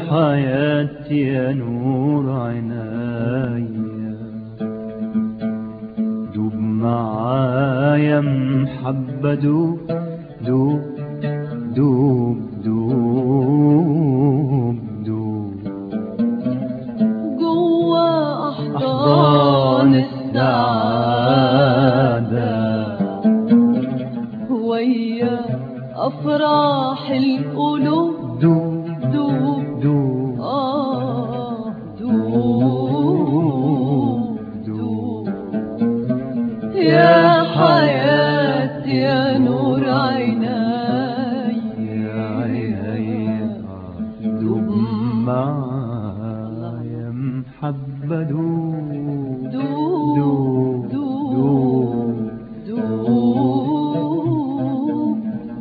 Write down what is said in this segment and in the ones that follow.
حياتي يا نور عنايا دوب معايا محبة دوب دوب دوب دوب دوب جوا أحضان أحضان السعادة السعادة ويا أفراح القلوب دوب دوب دوب آه دوب دوب يا حياتي يا نور عيناي يا عيني دوب معايا محبة دوب دوب دوب دوب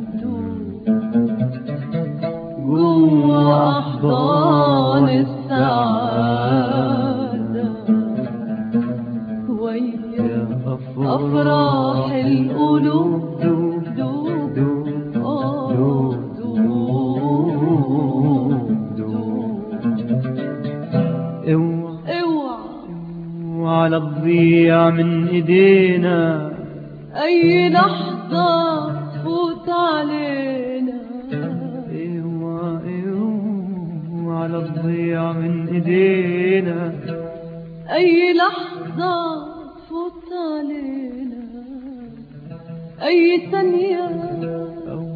جوا أحضان السعادة ويا أفراح القلوب دوب دوب دوب آه دوب دوب دوب دوب اوعى اوعى وعلى تضيع من ايدينا أي لحظة تفوت علينا اوعى اوعى على تضيع من ايدينا أي لحظة تفوت علينا أي ثانية او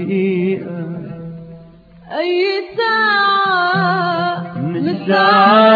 دقيقة أي ساعة من من الساعات